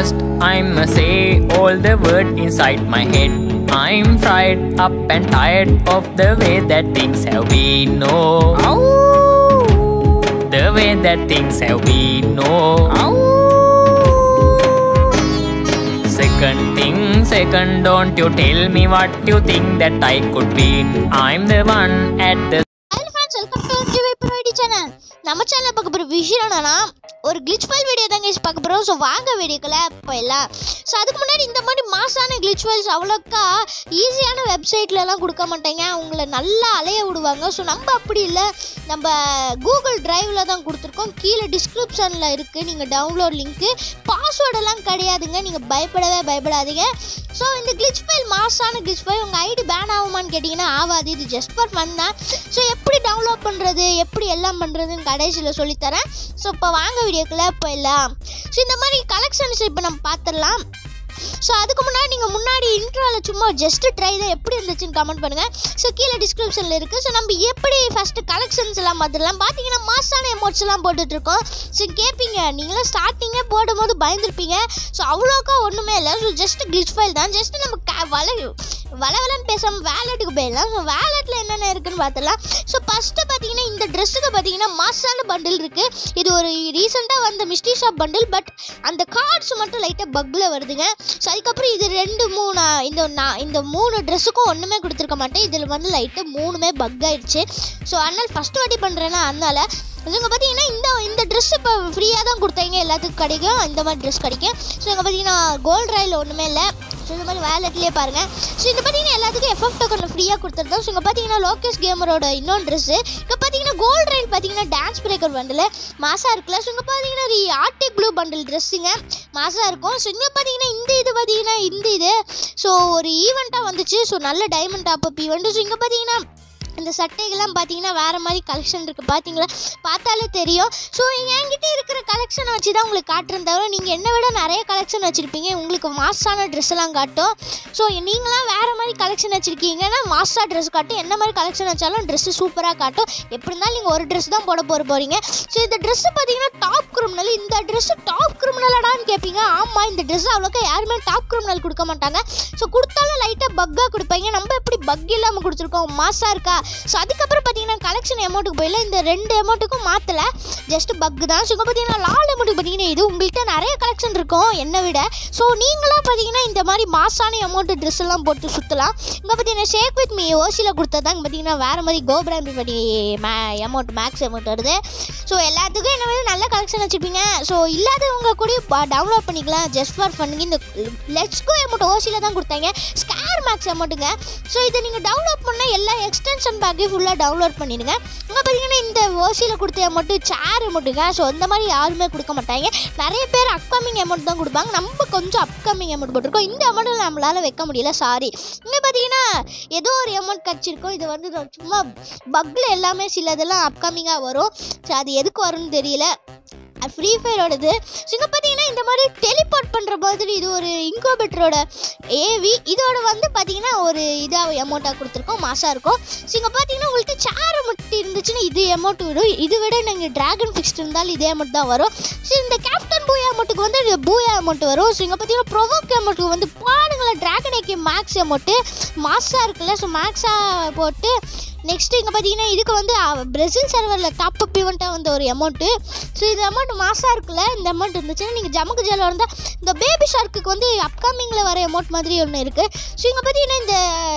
First, I'ma say all the word inside my head. I'm fried up and tired of the way that things have been. No, the way that things have been. No. Second thing, second, don't you tell me what you think that I could be. I'm the one at the hello friends welcome to GV ப்ரோடி channel நம்ம channel பார்க்க போகிற விஷயம் என்னன்னா ஒரு glitch file video தாங்க guys பார்க்க போகிறோம் ஸோ வாங்க வீடியோக்குள்ள போயிடலாம் ஸோ அதுக்கு முன்னாடி இந்த மாதிரி மாசான glitch ஃபைல்ஸ் அவ்வளோக்கா ஈஸியான வெப்சைட்லலாம் கொடுக்க மாட்டாங்க உங்களை நல்லா அலைய விடுவாங்க ஸோ நம்ம அப்படி இல்லை நம்ம கூகுள் டிரைவில் தான் கொடுத்துருக்கோம் கீழே டிஸ்கிரிப்ஷனில் இருக்குது நீங்கள் டவுன்லோட் லிங்க்கு பாஸ்வேர்டெல்லாம் கிடையாதுங்க நீங்கள் பயப்படவே பயப்படாதீங்க ஸோ இந்த glitch ஃபைல் மாசான glitch ஃபைல் உங்கள் ஐடி பேன் ஆகுமான்னு கேட்டிங்கன்னா ஆகாது இது ஜஸ்ட் ஃபார் ஃபன் தான் ஸோ எப்படி டவுன்லோட் பண்ணுறது எப்படி எல்லாம் பண்ணுறதுன்னு கடைசியில் சொல்லித்தரேன் ஸோ இப்போ வாங்க வீடியோக்குள்ளே போயிடலாம் ஸோ இந்த மாதிரி கலெக்ஷன்ஸ் இப்போ நம்ம பார்த்துடலாம் ஸோ அதுக்கு முன்னாடி நீங்கள் முன்னாடி இன்ட்ரோவில் சும்மா ஜஸ்ட் ட்ரை தான் எப்படி இருந்துச்சுன்னு கமெண்ட் பண்ணுங்கள் ஸோ கீழே டிஸ்கிரிப்ஷனில் இருக்குது ஸோ நம்ம எப்படி ஃபஸ்ட்டு கலெக்ஷன்ஸ் எல்லாம் பார்த்துடலாம் பார்த்தீங்கன்னா மாசான எமோட்ஸ் எல்லாம் போட்டுட்ருக்கோம் ஸோ கேட்பீங்க நீங்களும் ஸ்டார்டிங்கே போடும்போது பயந்துருப்பீங்க ஸோ அவ்வளோக்கா ஒன்றுமே இல்லை ஸோ ஜஸ்ட் கிளிச் ஃபைல் தான் ஜஸ்ட் நம்ம க வள வளவலன்னு பேசாமல் வேலெட்டுக்கு போயிடலாம் ஸோ வேலெட்டில் என்னென்ன இருக்குன்னு பார்த்துடலாம் ஸோ ஃபஸ்ட்டு பார்த்தீங்கன்னா இந்த ட்ரெஸ்ஸுக்கு பார்த்தீங்கன்னா மாசான பண்டில் இருக்குது இது ஒரு ரீசெண்டாக வந்த மிஸ்டி ஷாப் பண்டில் பட் அந்த கார்ட்ஸ் மட்டும் லைட்டாக பக்கில் வருதுங்க ஸோ அதுக்கப்புறம் இது ரெண்டு மூணு இந்த நான் இந்த மூணு ட்ரெஸ்ஸுக்கும் ஒன்றுமே கொடுத்துருக்க மாட்டேன் இதில் வந்து லைட்டாக மூணுமே பக் ஆயிடுச்சு ஸோ அதனால் ஃபஸ்ட்டு வாட்டி பண்ணுறேன்னா அதனால் இவங்க பார்த்தீங்கன்னா இந்த இந்த ட்ரெஸ் இப்போ ஃப்ரீயாக தான் கொடுத்தாங்க எல்லாத்துக்கும் கிடைக்கும் இந்த மாதிரி ட்ரெஸ் கிடைக்கும் ஸோ இங்கே பார்த்தீங்கன்னா கோல்ட் ராயில் ஒன்றுமே இல்லை ஸோ இந்த மாதிரி வேலட்லேயே பாருங்கள் ஸோ இது பார்த்தீங்கன்னா எல்லாத்துக்கும் எஃப்எஃப் டோக்கன் ஃப்ரீயாக கொடுத்துருந்தோம் ஸோ இங்கே பார்த்தீங்கன்னா லோகேஷ் கேமரோட இன்னொன்று ட்ரெஸ்ஸு இங்கே பார்த்தீங்கன்னா கோல்ட் ரயில் பார்த்தீங்கன்னா டான்ஸ் பிரேக்கர் பண்டில் மாசாக இருக்குல்ல ஸோ இங்கே பார்த்தீங்கன்னா ஒரு ஆர்டிக் ப்ளூ பண்டில் ட்ரெஸ்ஸுங்க மாசாக இருக்கும் ஸோ இங்கே பார்த்தீங்கன்னா இந்த இது பார்த்தீங்கன்னா இந்த இது ஸோ ஒரு ஈவெண்ட்டாக வந்துச்சு ஸோ நல்ல diamond top up event so இங்கே பார்த்தீங்கன்னா இந்த சட்டைகள்லாம் பார்த்தீங்கன்னா வேறு மாதிரி கலெக்ஷன் இருக்குது பார்த்தீங்களா பார்த்தாலே தெரியும் ஸோ என்கிட்ட இருக்கிற கலெக்ஷனை வச்சு தான் உங்களுக்கு காட்டுறேன் தவிர நீங்கள் என்னை விட நிறைய கலெக்ஷன் வச்சுருப்பீங்க உங்களுக்கு மாஸான ட்ரெஸ் எல்லாம் காட்டும் ஸோ நீங்களாம் வேறு மாதிரி கலெக்ஷன் வச்சுருக்கீங்கன்னா மாஸாக ட்ரெஸ் காட்டும் என்ன மாதிரி கலெக்ஷன் வச்சாலும் ட்ரெஸ்ஸு சூப்பராக காட்டும் எப்படி இருந்தாலும் நீங்கள் ஒரு ட்ரெஸ் தான் போட போகிற போகிறீங்க ஸோ இந்த ட்ரெஸ்ஸு பார்த்தீங்கன்னா டாப் கிரிமினல் இந்த ட்ரெஸ்ஸு டாப் கிரிமினலாடான்னு கேட்பீங்க ஆமாம் இந்த ட்ரெஸ் அவ்வளோக்கா யாருமே டாப் கிரிமினல் கொடுக்க மாட்டாங்க ஸோ கொடுத்தாலும் லைட்டாக பக்காக கொடுப்பாங்க நம்ம எப்படி பக் இல்லாமல் கொடுத்துருக்கோம் மாஸாக இருக்கா ஸோ அதுக்கப்புறம் பார்த்தீங்கன்னா கலெக்ஷன் அமௌண்ட்டுக்கு போயில இந்த ரெண்டு அமௌண்ட்டுக்கும் மாற்றலை ஜஸ்ட் பக் தான் ஸோ இங்கே பார்த்தீங்கன்னா லால் அமௌண்ட்டுக்கு பார்த்தீங்கன்னா இது உங்கள்கிட்ட நிறைய கலெக்ஷன் இருக்கும் என்னை விட ஸோ நீங்களாம் பார்த்தீங்கன்னா இந்த மாதிரி மாசான அமௌண்ட்டு ட்ரெஸ் எல்லாம் போட்டு சுற்றலாம் இங்கே பார்த்தீங்கன்னா ஷேக் வித் மீ ஓசியில் கொடுத்ததா இங்கே பார்த்தீங்கன்னா வேறு மாதிரி கோபுராம்பி படி மே அமௌண்ட் மேக்ஸ் அமௌண்ட் வருது ஸோ எல்லாத்துக்கும் என்ன விட நல்ல கலெக்ஷன் வச்சுருப்பீங்க ஸோ இல்லாதவங்க கூட டவுன்லோட் பண்ணிக்கலாம் ஜஸ்ட் ஃபார் ஃபன்னுங்க இந்த லெட்ஸ் கோ அமௌண்ட் ஓசியில் தான் கொடுத்தாங்க ஸ்கேர் மேக்ஸ் அமௌண்ட்டுங்க ஸோ இதை நீங்கள் டவுன்லோட் பண்ணால் எல்லா எக்ஸ்டென்ஷன் பேக்கையும் ஃபுல்லாக டவுன்லோட் பண்ணிடுங்க இங்கே பார்த்தீங்கன்னா இந்த ஓசியில் கொடுத்த அமௌண்ட்டு சேர் அமௌண்ட்டுங்க ஸோ அந்த மாதிரி யாருமே கொடுக்க மாட்டாங்க நிறைய பேர் அப்கமிங் அமௌண்ட் தான் கொடுப்பாங்க நம்ம கொஞ்சம் அப்கமிங் அமௌண்ட் போட்டிருக்கோம் இந்த அமௌண்ட்டில் நம்மளால் வைக்க முடியல சாரி இங்கே பார்த்தீங்கன்னா ஏதோ ஒரு அமௌண்ட் கிடச்சிருக்கோம் இது வந்து நான் சும்மா பக்கில் எல்லாமே சில இதெல்லாம் அப்கமிங்காக வரும் ஸோ அது எதுக்கு வரும்னு தெரியல ஃப்ரீ ஃபயரோடது ஸோ இங்கே பார்த்தீங்கன்னா இந்த மாதிரி டெலிபோர்ட் பண்ணுற மாதிரி இது ஒரு இன்கோபேட்டரோட ஏவி இதோட வந்து பார்த்தீங்கன்னா ஒரு இதாக அமௌண்ட்டாக கொடுத்துருக்கோம் மாசாக இருக்கும் ஸோ இங்கே பார்த்தீங்கன்னா உங்கள்கிட்ட சேர் அமௌண்ட் இருந்துச்சுன்னா இது அமௌண்ட் வரும் இது விட நீங்கள் ட்ராகன் ஃபிக்ஸ்ட் இருந்தாலும் இதே அமௌண்ட் தான் வரும் ஸோ இந்த கேப்டன் பூயா அமௌண்ட்டுக்கு வந்து இது பூயா அமௌண்ட் வரும் ஸோ இங்கே பார்த்தீங்கன்னா ப்ரொவோக் அமௌண்ட்டுக்கு வந்து பாருங்களேன் ட்ராகன் ஏகே மேக்ஸ் அமௌண்ட்டு மாஸாக இருக்குல்ல ஸோ மேக்ஸாக போட்டு நெக்ஸ்ட்டு இங்கே பார்த்தீங்கன்னா இதுக்கு வந்து அஹ், பிரேசில் சர்வரில் டாப் அப் இவெண்ட்டாக வந்த ஒரு அமௌண்ட்டு ஸோ இது அமௌண்ட் மாசாக இருக்குல்ல இந்த அமௌண்ட் இருந்துச்சுன்னா நீங்கள் ஜமுக்கு ஜெயில் இருந்தால் இந்த பேபி ஷார்க்குக்கு வந்து அப்கமிங்கில் வர அமௌண்ட் மாதிரி ஒன்று இருக்குது ஸோ இங்கே பார்த்தீங்கன்னா இந்த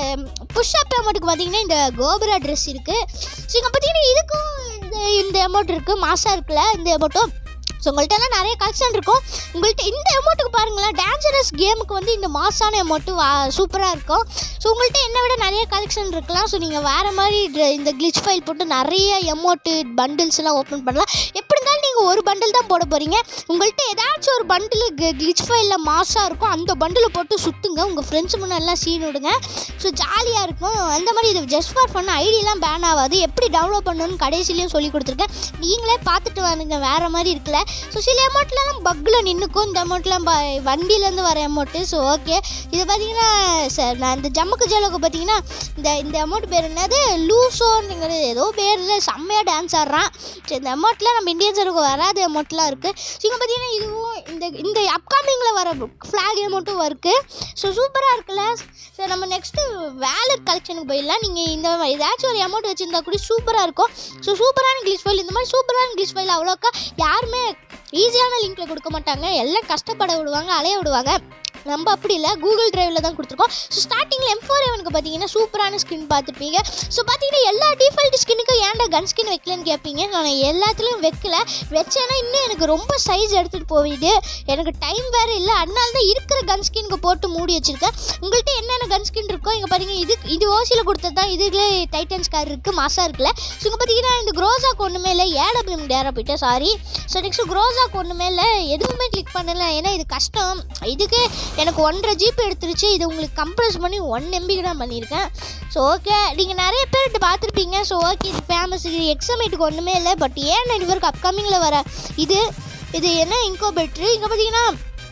புஷ் அப் அமௌண்ட்டுக்கு பார்த்தீங்கன்னா இந்த கோபுரா ட்ரெஸ் இருக்குது ஸோ இங்கே பார்த்தீங்கன்னா இதுக்கும் இந்த இந்த அமௌண்ட் இருக்குது மாசாக இருக்குல்ல இந்த அமௌண்ட்டும் ஸோ உங்கள்கிட்டலாம் நிறைய கலெக்ஷன் இருக்கும் உங்கள்கிட்ட இந்த அமௌண்ட்டுக்கு பாருங்களேன் டேஞ்சரஸ் கேமுக்கு வந்து இந்த மாசான அமௌண்ட்டு வா சூப்பராக இருக்கும் ஸோ உங்கள்கிட்ட என்னை விட நிறைய கலெக்ஷன் இருக்கலாம் ஸோ நீங்கள் வேறு மாதிரி dr- இந்த glitch ஃபைல் போட்டு நிறைய அமௌண்ட்டு பண்டில்ஸ் எல்லாம் ஓப்பன் பண்ணலாம் எப்படி இருந்தாலும் நீங்கள் ஒரு பண்டில் தான் போட போகிறீங்க உங்கள்கிட்ட ஏதாச்சும் ஒரு பண்டில் glitch ஃபைலில் மாசாக இருக்கும் அந்த பண்டிலை போட்டு சுற்றுங்க உங்கள் ஃப்ரெண்ட்ஸ் முன்னெல்லாம் சீன் விடுங்க ஸோ ஜாலியாக இருக்கும் அந்த மாதிரி இது ஜஸ்ட் ஃபார் பண்ண ஐடியெல்லாம் பேன் ஆகாது எப்படி டவுன்லோட் பண்ணணும்னு கடைசிலையும் சொல்லி கொடுத்துருக்கேன் நீங்களே பார்த்துட்டு வாருங்க வேறு மாதிரி இருக்குல்ல ஸோ சில அமௌண்ட்லாம் பக்கில் நின்றுக்கும் இந்த அமௌண்ட்லாம் வண்டியிலேருந்து வர அமௌண்ட்டு ஸோ ஓகே இது பார்த்தீங்கன்னா சார் நான் இந்த ஜம்மு நமக்கு ஜெயலோக்கு பார்த்தீங்கன்னா இந்த இந்த அமௌண்ட் பேர் என்னது லூசோங்கிற ஏதோ பேரில் செம்மையாக டான்ஸ் ஆடுறான் சரி இந்த அமௌண்ட்டில் நம்ம இந்தியன்ஸருக்கு வராத அமௌண்ட்லாம் இருக்குது ஸோ இங்கே பார்த்தீங்கன்னா இதுவும் இந்த இந்த அப்கமிங்கில் வர ஃப்ளாக் அமௌண்ட்டும் இருக்குது ஸோ சூப்பராக இருக்குல்ல ஸோ நம்ம நெக்ஸ்ட்டு வேலட் கலெக்ஷனுக்கு போயிடலாம் நீங்கள் இந்த மாதிரி ஏதாச்சும் ஒரு அமௌண்ட் வச்சுருந்தா கூட சூப்பராக இருக்கும் ஸோ சூப்பரான கிளிச் ஃபைல் இந்த மாதிரி சூப்பரான கிளிச் ஃபைல் அவ்வளோக்கா யாருமே ஈஸியான லிங்க்கில் கொடுக்க மாட்டாங்க எல்லாம் கஷ்டப்பட விடுவாங்க அலைய விடுவாங்க நம்ம அப்படி இல்லை கூகுள் டிரைவில் தான் கொடுத்துருக்கோம் ஸோ ஸ்டார்டிங்கில் எம் ஃபோர் எவனுக்கு பார்த்தீங்கன்னா சூப்பரான ஸ்கின் பார்த்துருப்பீங்க ஸோ பார்த்தீங்கன்னா எல்லா டிஃபால்ட் ஸ்கின்னுக்கும் ஏன்டா கன் ஸ்கின் வைக்கலன்னு கேட்பீங்க நான் எல்லாத்துலேயும் வைக்கல வச்சேன்னா இன்னும் எனக்கு ரொம்ப சைஸ் எடுத்துகிட்டு போயிடுது எனக்கு டைம் வேறு இல்லை அதனால தான் இருக்கிற கன் ஸ்கின்க்கு போட்டு மூடி வச்சுருக்கேன் உங்கள்கிட்ட என்னென்ன கன் ஸ்கின் இருக்கோ இங்கே பார்த்தீங்கன்னா இது இது ஓசியில் கொடுத்தது தான் இதுலேயே டைட்டன்ஸ் கார் இருக்குது மாசா இருக்குல்ல ஸோ இங்கே பார்த்தீங்கன்னா இந்த குரோசாக்கு ஒன்றுமே இல்லை ஏடபிள்யூம் டேரா போயிட்டேன் சாரி ஸோ நெக்ஸ்ட் குரோசாக்கு ஒன்றுமே இல்லை எதுவுமே கிளிக் பண்ணல ஏன்னா இது கஷ்டம் இதுக்கு எனக்கு ஒன்றரை ஜிபி எடுத்துருச்சு இது உங்களுக்கு கம்ப்ரஸ் பண்ணி ஒன் எம்பிக்கு தான் பண்ணியிருக்கேன் ஸோ ஓகே நீங்கள் நிறைய பேர்கிட்ட பார்த்துருப்பீங்க ஸோ ஓகே இது ஃபேமஸ் இது எக்ஸாமேட்டுக்கு ஒன்றுமே இல்லை பட் ஏன் இது வரைக்கும் அப்கமிங்கில் வர இது இது என்ன இன்கோபெட்ரு இங்கே பார்த்தீங்கன்னா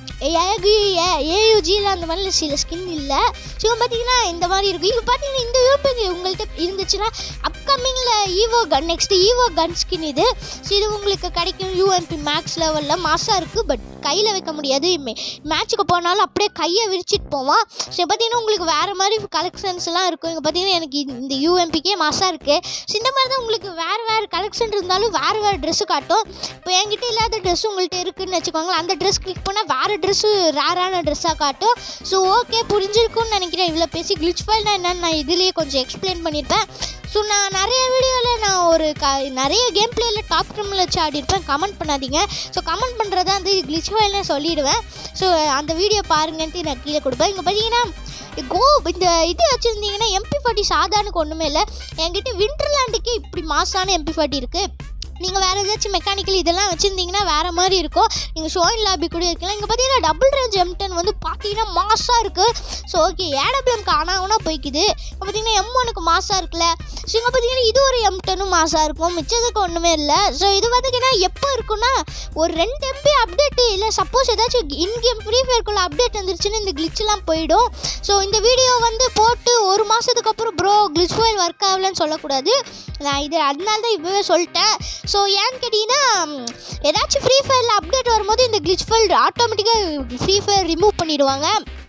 ஏகு ஏயுஜியில் அந்த மாதிரி சில ஸ்கின் இல்லை ஸோ பார்த்தீங்கன்னா இந்த மாதிரி இருக்கும் இப்போ பார்த்தீங்கன்னா இந்த யூபிக்கு உங்கள்கிட்ட இருந்துச்சுன்னா அப்கமிங்கில் evo gun next evo gun skin இது ஸோ இது உங்களுக்கு கிடைக்கும் யூஎம்பி மேக்ஸ் லெவலில் மாசாக இருக்குது பட் கையில் வைக்க முடியாது மேட்ச்சுக்கு போனாலும் அப்படியே கையை விரிச்சிட்டு போவான் ஸோ பார்த்தீங்கன்னா உங்களுக்கு வேறு மாதிரி கலெக்ஷன்ஸ்லாம் இருக்கும் இங்கே பார்த்தீங்கன்னா எனக்கு இது- இந்த யூஎம்பிக்கே மாசாக இருக்குது ஸோ இந்த மாதிரி தான் உங்களுக்கு வேறு வேறு கலெக்ஷன் இருந்தாலும் வேறு வேறு ட்ரெஸ்ஸு காட்டும் இப்போ என்கிட்ட இல்லாத ட்ரெஸ் உங்கள்கிட்ட இருக்குன்னு வச்சுக்கோங்களேன் அந்த ட்ரெஸ் கிளிக் பண்ணால் வேறு ட்ரெஸ்ஸு ரேரான ட்ரெஸ்ஸாக காட்டும் ஸோ ஓகே புரிஞ்சிருக்கும்னு நினைக்கிறேன் இவ்வளோ பேசி கிளிச் ஃபைல்னா என்னன்னு நான் இதுலேயே கொஞ்சம் எக்ஸ்பிளைன் பண்ணியிருப்பேன் ஸோ நான் நிறைய வீடியோவில் நான் ஒரு க நிறைய கேம் பிளேயில் டாப் ட்ரிமில் வச்சு ஆடிருப்பேன் கமெண்ட் பண்ணாதீங்க ஸோ கமெண்ட் பண்ணுறதா வந்து கிளிச் ஃபைல்னு சொல்லிடுவேன் ஸோ அந்த வீடியோ பாருங்கன்ட்டு நான் கீழே கொடுப்பேன் இங்கே பார்த்தீங்கன்னா கோ இந்த இது வச்சுருந்தீங்கன்னா எம்பி ஃபார்ட்டி சாதாரணக்கு ஒன்றுமே இல்லை என்கிட்ட விண்டர்லாண்டுக்கே இப்படி மாசான எம்பி ஃபார்ட்டி இருக்குது நீங்கள் வேறு ஏதாச்சும் மெக்கானிக்கல் இதெல்லாம் வச்சுருந்தீங்கன்னா வேறு மாதிரி இருக்கும் நீங்கள் ஷோயின் லாபி கூட இருக்கலாம் இங்கே பார்த்தீங்கன்னா டபுள் ரேஞ்ச் எம் டென் வந்து பார்த்தீங்கன்னா மாசாக இருக்குது ஸோ ஓகே ஏடபிள்எம்க்கு ஆனாவுனா போய்க்குது இப்போ பார்த்தீங்கன்னா எம் ஒனுக்கு மாசாக இருக்குல்ல ஸோ இங்கே பார்த்தீங்கன்னா இது ஒரு எம் டென்னும் மாசாக இருக்கும் மிச்சதுக்கு ஒன்றுமே இல்லை ஸோ இது பார்த்தீங்கன்னா எப்போ இருக்குன்னா ஒரு ரெண்டு எம்பி அப்டேட்டு இல்லை சப்போஸ் ஏதாச்சும் இன்கேம் ஃப்ரீ ஃபயர்க்குள்ள அப்டேட் வந்துருச்சுன்னு இந்த கிளிச்லாம் போயிடும் ஸோ இந்த வீடியோ வந்து போட்டு ஒரு மாதத்துக்கு அப்புறம் ப்ரோ கிளிச் ஃபைல் ஒர்க் ஆகலன்னு சொல்லக்கூடாது நான் இது அதனால தான் இப்போவே சொல்லிட்டேன் ஸோ ஏன்னு கேட்டிங்கன்னா ம், ஏதாச்சும் ஃப்ரீ ஃபயரில் அப்டேட் வரும்போது இந்த கிளிச் ஃபைல் ஆட்டோமேட்டிக்காக ஃப்ரீ ஃபயர் ரிமூவ் பண்ணிடுவாங்க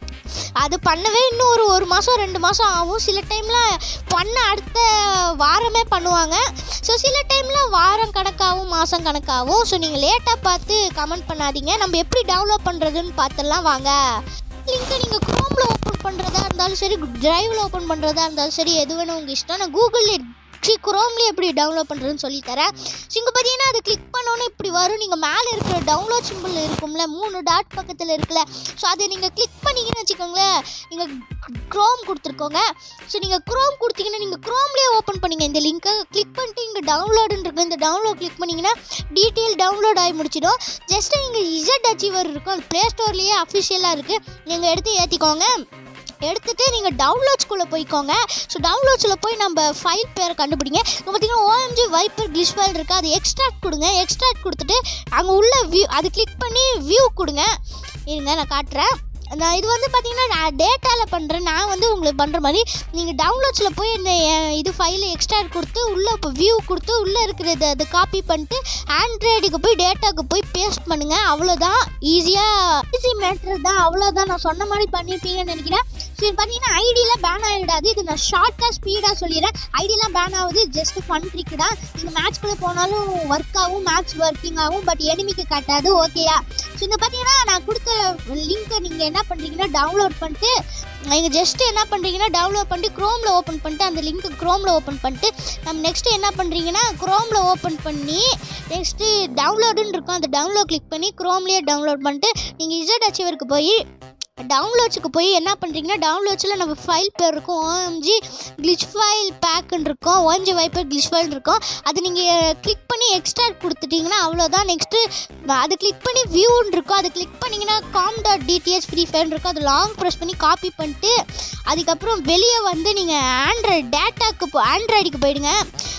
அது பண்ணவே இன்னும் ஒரு ஒரு மாதம் ரெண்டு மாதம் ஆகும் சில டைமில் பண்ண அடுத்த வாரமே பண்ணுவாங்க ஸோ சில டைமில் வாரம் கணக்காகவும் மாதம் கணக்காகவும் ஸோ நீங்கள் லேட்டாக பார்த்து கமெண்ட் பண்ணாதீங்க நம்ம எப்படி டவுன்லோட் பண்ணுறதுன்னு பார்த்துடலாம் வாங்க லிங்க்கை நீங்கள் க்ரோமில் ஓப்பன் பண்ணுறதா இருந்தாலும் சரி டிரைவில் ஓப்பன் பண்ணுறதா இருந்தாலும் சரி எது வேணும் உங்கள் இஷ்டம் நான் கூகுளில் சி குரோம்லேயே எப்படி டவுன்லோட் பண்ணுறதுன்னு சொல்லித்தரேன் ஸோ இங்கே பார்த்தீங்கன்னா அது கிளிக் பண்ணோன்னே இப்படி வரும் நீங்கள் மேலே இருக்கிற டவுன்லோட் சிம்பிள் இருக்கும்ல மூணு டாட் பக்கத்தில் இருக்குல்ல ஸோ அதை நீங்கள் கிளிக் பண்ணீங்கன்னு வச்சுக்கோங்களேன் நீங்கள் க்ரோம் கொடுத்துருக்கோங்க ஸோ நீங்கள் க்ரோம் கொடுத்தீங்கன்னா நீங்கள் க்ரோம்லேயே ஓப்பன் பண்ணீங்க இந்த லிங்க்கை கிளிக் பண்ணிட்டு இங்கே டவுன்லோடுன்னு இருக்கு இந்த டவுன்லோட் கிளிக் பண்ணிங்கன்னா டீட்டெயில் டவுன்லோட் ஆகி முடிச்சிடும் ஜஸ்ட் நீங்கள் இசட் அச்சீவர் இருக்கும் அது ப்ளே ஸ்டோர்லேயே அஃபிஷியலாக இருக்குது நீங்கள் எடுத்து ஏற்றிக்கோங்க எடுத்துட்டு நீங்கள் டவுன்லோட்ஸ்குள்ளே போய்க்கோங்க ஸோ டவுன்லோட்ஸில் போய் நம்ம ஃபைல் பேரை கண்டுபிடிங்க இப்போ பார்த்தீங்கன்னா ஓஎம்ஜி வைப்பர் கிளிஷ் ஃபைல் இருக்குது அது எக்ஸ்ட்ராக்ட் கொடுங்க எக்ஸ்ட்ராக்ட் கொடுத்துட்டு அங்கே உள்ள வியூ அது கிளிக் பண்ணி வியூ கொடுங்க இருங்க நான் காட்டுறேன் நான் இது வந்து பார்த்தீங்கன்னா நான் டேட்டாவில் பண்ணுறேன் நான் வந்து உங்களுக்கு பண்ணுற மாதிரி நீங்கள் டவுன்லோட்ஸில் போய் இந்த அஹ், இது ஃபைலை எக்ஸ்ட்ராக்ட் கொடுத்து உள்ளே இப்போ வியூ கொடுத்து உள்ளே இருக்கிறத அதை காப்பி பண்ணிட்டு ஆண்ட்ராய்டுக்கு போய் டேட்டாக்கு போய் பேஸ்ட் பண்ணுங்கள் அவ்வளோதான் ஈஸியாக ஈஸி மேட்ரு தான் அவ்வளோதான் நான் சொன்ன மாதிரி பண்ணியிருப்பீங்கன்னு நினைக்கிறேன் சரி பார்த்தீங்கன்னா ஐடியில் பேன் ஆகிடாது இது நான் ஷார்ட்டாக ஸ்பீடாக சொல்லிடுறேன் ஐடிலாம் பேன் ஆகுது ஜஸ்ட் ஃபன் ட்ரிக் தான் நீங்கள் மேட்ச்குள்ளே போனாலும் ஒர்க் ஆகும் மேட்ச் ஒர்க்கிங் ஆகும் பட் எனிமிக்கு காட்டாது ஓகேயா ஸோ இந்த பார்த்தீங்கன்னா நான் கொடுத்த லிங்க்கை நீங்கள் என்ன பண்ணுறீங்கன்னா டவுன்லோட் பண்ணிட்டு நீங்கள் ஜஸ்ட்டு என்ன பண்ணுறீங்கன்னா டவுன்லோட் பண்ணிட்டு க்ரோமில் ஓப்பன் பண்ணிட்டு அந்த லிங்க்கு க்ரோமில் ஓப்பன் பண்ணிட்டு நம்ம நெக்ஸ்ட்டு என்ன பண்ணுறீங்கன்னா க்ரோமில் ஓப்பன் பண்ணி நெக்ஸ்ட்டு டவுன்லோடுன்னு இருக்கும் அந்த டவுன்லோட் கிளிக் பண்ணி க்ரோம்லேயே டவுன்லோட் பண்ணிட்டு நீங்கள் இசட் அச்சீவருக்கு போய் டவுன்லோட்ஸுக்கு போய் என்ன பண்ணுறீங்கன்னா டவுன்லோட்ஸில் நம்ம ஃபைல் பேர் இருக்கும் ஓஎம்ஜி கிளிச் ஃபைல் பேக்குன்னு இருக்கும் ஓஎம்ஜி வைப்பர் கிளிச் ஃபைல் இருக்கும் அது நீங்கள் கிளிக் பண்ணி எக்ஸ்ட்ரா கொடுத்துட்டீங்கன்னா அவ்வளோதான் நெக்ஸ்ட்டு அது கிளிக் பண்ணி வியூன்னு இருக்கும் அது கிளிக் பண்ணிங்கன்னா com dot DTS Free Fire இருக்கும் அது லாங் ப்ரெஸ் பண்ணி காப்பி பண்ணிட்டு அதுக்கப்புறம் வெளியே வந்து நீங்கள் ஆண்ட்ராய்டு டேட்டாக்கு போ ஆண்ட்ராய்டுக்கு போயிடுங்க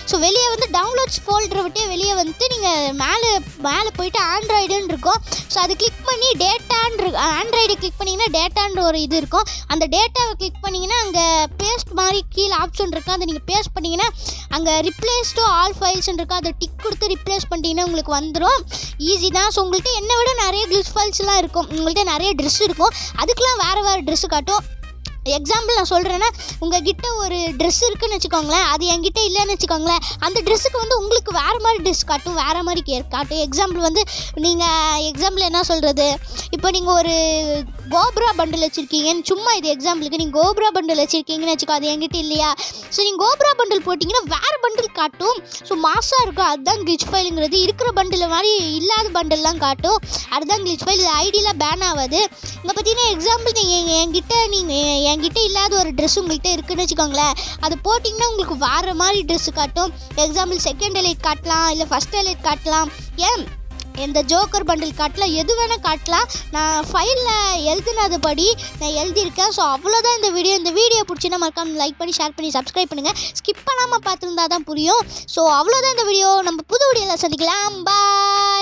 ஸோ வெளியே வந்து டவுன்லோட்ஸ் ஃபோல்டரை விட்டு வெளியே வந்துட்டு நீங்கள் மேலே மேலே போயிட்டு ஆண்ட்ராய்டுன்னு இருக்கும் ஸோ அது கிளிக் பண்ணி டேட்டான்னு இருக்கு ஆண்ட்ராய்டு கிளிக் பண்ணிங்கன்னா டேட்டான்ற ஒரு இது இருக்கும் அந்த டேட்டாவை கிளிக் பண்ணிங்கன்னா அங்கே பேஸ்ட் மாதிரி கீழே ஆப்ஷன் இருக்கும் அதை நீங்கள் பேஸ்ட் பண்ணிங்கன்னா அங்கே ரிப்ளேஸ் டு ஆல் ஃபைல்ஸ் இருக்கும் அதை டிக் கொடுத்து ரிப்ளேஸ் பண்ணிட்டீங்கன்னா உங்களுக்கு வந்துடும் ஈஸி தான் ஸோ உங்கள்கிட்ட என்னை விட நிறைய கிளிச் ஃபைல்ஸ்லாம் இருக்கும் உங்கள்கிட்ட நிறைய ட்ரெஸ் இருக்கும் அதுக்கெலாம் வேறு வேறு ட்ரெஸ்ஸு காட்டும் எக்ஸாம்பிள் நான் சொல்கிறேன்னா உங்ககிட்ட ஒரு ட்ரெஸ் இருக்குன்னு வச்சுக்கோங்களேன் அது என்கிட்ட இல்லைன்னு வச்சுக்கோங்களேன் அந்த ட்ரெஸ்ஸுக்கு வந்து உங்களுக்கு வேறு மாதிரி ட்ரெஸ் காட்டும் வேறு மாதிரி கே காட்டும் எக்ஸாம்பிள் வந்து நீங்கள் எக்ஸாம்பிள் என்ன சொல்கிறது இப்போ நீங்கள் ஒரு கோப்ரா பண்டில் வச்சுருக்கீங்கன்னு சும்மா இது எக்ஸாம்பிளுக்கு நீங்கள் கோப்ரா பண்டில் வச்சுருக்கீங்கன்னு வச்சுக்கோ அது என்கிட்ட இல்லையா ஸோ நீங்கள் கோப்ரா பண்டில் போட்டிங்கன்னா வேறு பண்டில் காட்டும் ஸோ மாசாக இருக்கும் அதுதான் கிளிச் ஃபைலுங்கிறது இருக்கிற பண்டில் மாதிரி இல்லாத பண்டில்லாம் காட்டும் அதுதான் கிளிச் ஃபைல் இது ஐடியில் பேன் ஆகாது இங்கே பார்த்தீங்கன்னா எக்ஸாம்பிள் நீங்கள் என்கிட்ட நீங்கள் என்கிட்ட இல்லாத ஒரு ட்ரெஸ் உங்கள்கிட்ட இருக்குன்னு வச்சுக்கோங்களேன் அது போட்டிங்கன்னா உங்களுக்கு வேறு மாதிரி ட்ரெஸ் காட்டும் எக்ஸாம்பிள் செகண்ட் எலைட் காட்டலாம் இல்லை ஃபஸ்ட் எலைட் காட்டலாம் ஏன் எந்த ஜோக்கர் பண்டில் காட்டலாம் எது வேணால் காட்டலாம் நான் ஃபைலில் எழுதுனதுபடி நான் எழுதியிருக்கேன் ஸோ அவ்வளோதான் இந்த வீடியோ இந்த வீடியோ பிடிச்சினா மறக்காம லைக் பண்ணி ஷேர் பண்ணி சப்ஸ்கிரைப் பண்ணுங்கள் ஸ்கிப் பண்ணாமல் பார்த்துருந்தா தான் புரியும் ஸோ அவ்வளோதான் இந்த வீடியோ நம்ம புது வீடியோவில் சந்திக்கலாம் பாய்